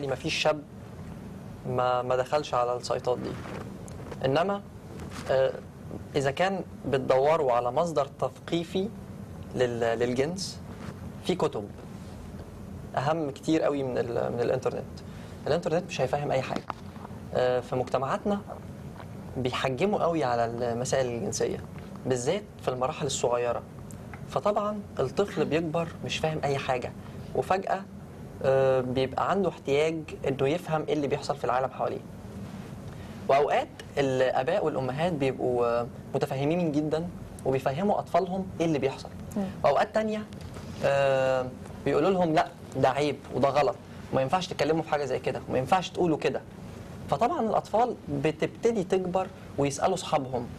متهيألي ما فيش شاب ما ما دخلش على السايتات دي انما آه، اذا كان بتدوروا على مصدر تثقيفي لل- للجنس في كتب اهم كتير قوي من ال- من الانترنت الانترنت مش هيفهم اي حاجه آه، في مجتمعاتنا بيحجموا قوي على المسائل الجنسيه بالذات في المراحل الصغيره فطبعا الطفل بيكبر مش فاهم اي حاجه وفجاه آه، بيبقى عنده احتياج انه يفهم ايه اللي بيحصل في العالم حواليه واوقات الاباء والامهات بيبقوا آه، متفهمين جدا وبيفهموا اطفالهم ايه اللي بيحصل واوقات تانية آه، بيقولوا لهم لا ده عيب وده غلط وما ينفعش تتكلموا في حاجه زي كده وما ينفعش تقولوا كده فطبعا الاطفال بتبتدي تكبر ويسالوا اصحابهم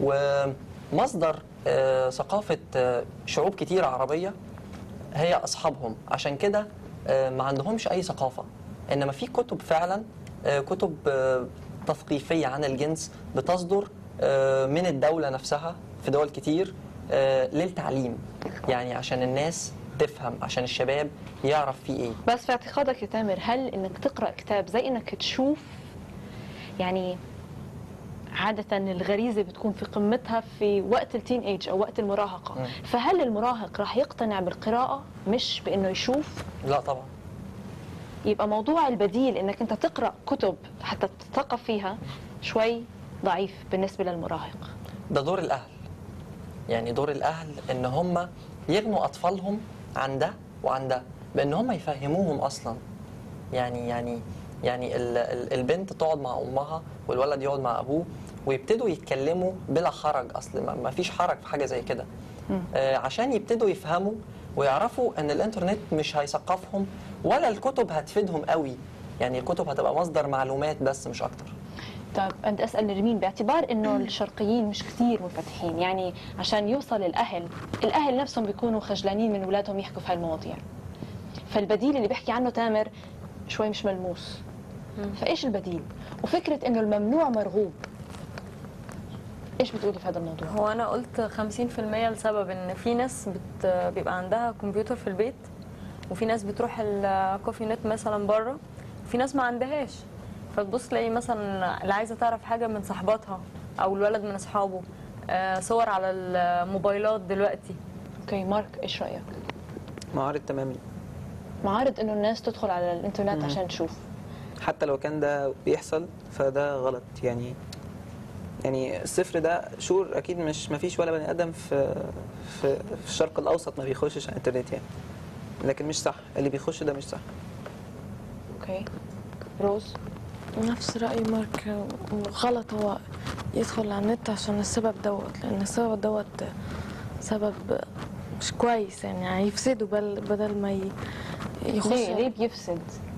ومصدر آه، ثقافه آه، شعوب كتير عربيه هي اصحابهم عشان كده آه، ما عندهمش اي ثقافه انما في كتب فعلا آه، كتب آه، تثقيفيه عن الجنس بتصدر آه، من الدوله نفسها في دول كتير آه، للتعليم يعني عشان الناس تفهم عشان الشباب يعرف فيه ايه بس في اعتقادك يا تامر هل انك تقرا كتاب زي انك تشوف يعني عادة الغريزة بتكون في قمتها في وقت التين ايج او وقت المراهقة مم. فهل المراهق راح يقتنع بالقراءة مش بانه يشوف لا طبعا يبقى موضوع البديل انك انت تقرا كتب حتى تتثقف فيها شوي ضعيف بالنسبة للمراهق ده دور الاهل يعني دور الاهل ان هم يغنوا اطفالهم عن ده وعن ده بان هم يفهموهم اصلا يعني يعني يعني ال- ال- البنت تقعد مع امها والولد يقعد مع ابوه ويبتدوا يتكلموا بلا حرج اصل ما- ما فيش حرج في حاجه زي كده آه عشان يبتدوا يفهموا ويعرفوا ان الانترنت مش هيثقفهم ولا الكتب هتفيدهم قوي يعني الكتب هتبقى مصدر معلومات بس مش اكتر طيب أنت أسأل نرمين باعتبار إنه الشرقيين مش كثير منفتحين يعني عشان يوصل الأهل الأهل نفسهم بيكونوا خجلانين من أولادهم يحكوا في هالمواضيع فالبديل اللي بيحكي عنه تامر شوي مش ملموس فإيش البديل؟ وفكرة إنه الممنوع مرغوب إيش بتقولي في هذا الموضوع؟ هو انا قلت 50% لسبب ان في ناس بت... بيبقى عندها كمبيوتر في البيت وفي ناس بتروح الكوفي نت مثلا بره وفي ناس ما عندهاش فتبص تلاقي مثلا اللي عايزه تعرف حاجه من صاحباتها او الولد من اصحابه آه، صور على الموبايلات دلوقتي أوكي مارك إيش رأيك؟ معارض تماما معارض إنه الناس تدخل على الإنترنت مم. عشان تشوف حتى لو كان ده بيحصل فده غلط يعني يعني الصفر ده شور اكيد مش ما فيش ولا بني ادم في في, في الشرق الاوسط ما بيخشش على الانترنت يعني لكن مش صح اللي بيخش ده مش صح أوكي روز نفس رأي مارك غلط هو يدخل على النت عشان السبب دوت لأن السبب دوت سبب مش كويس يعني هيفسده بل بدل ما ي- يخش ليه ليه بيفسد؟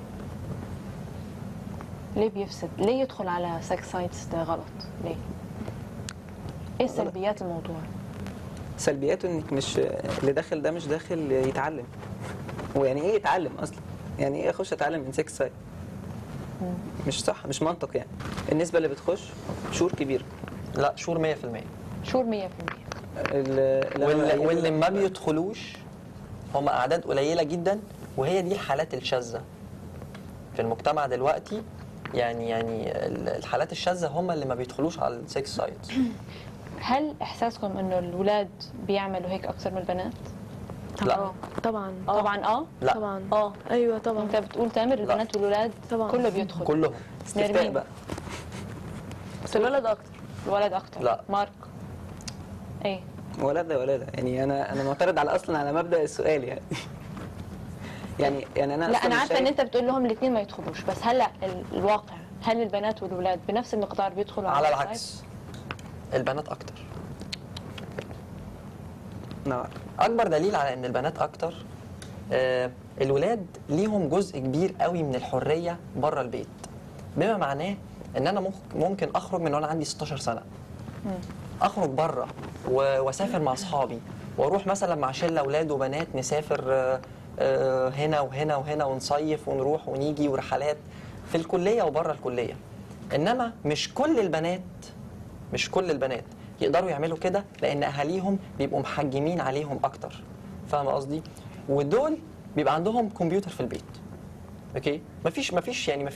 ليه بيفسد؟ ليه يدخل على سكس سايتس ده غلط؟ ليه؟ ايه سلبيات الموضوع؟ سلبياته انك مش اللي داخل ده مش داخل يتعلم ويعني ايه يتعلم اصلا يعني ايه اخش اتعلم من سكس سايت مش صح مش منطق يعني النسبه اللي بتخش شور كبير لا شور 100% شور 100% ال- اللي أنا واللي, بأيده واللي ده- ما بيدخلوش هم اعداد قليله جدا وهي دي الحالات الشاذه في المجتمع دلوقتي يعني يعني ال- الحالات الشاذه هم اللي ما بيدخلوش على السكس سايتس هل احساسكم انه الاولاد بيعملوا هيك اكثر من البنات؟ لا طبعا طبعا اه لا طبعا اه ايوه طبعا انت بتقول تامر البنات والولاد طبعا. كله بيدخل كلهم استفتاء نرمين. بقى بس الولد اكتر الولد اكثر لا. مارك ايه ولادة ولادة يعني انا انا معترض على اصلا على مبدا السؤال يعني يعني يعني انا لا أصلاً انا مش عارفه ان شايف- انت بتقول لهم الاثنين ما يدخلوش بس هلا ال- الواقع هل البنات والولاد بنفس المقدار بيدخلوا على السايت؟ العكس البنات اكتر نعم اكبر دليل على ان البنات اكتر آه الولاد ليهم جزء كبير قوي من الحريه بره البيت بما معناه ان انا ممكن- ممكن اخرج من وانا عندي 16 سنه اخرج بره و- واسافر مع اصحابي واروح مثلا مع شله اولاد وبنات نسافر آه، آه، هنا وهنا وهنا ونصيف ونروح ونيجي ورحلات في الكليه وبره الكليه انما مش كل البنات مش كل البنات يقدروا يعملوا كده لان اهاليهم بيبقوا محجمين عليهم اكتر فاهم قصدي ودول بيبقى عندهم كمبيوتر في البيت اوكي مفيش مفيش يعني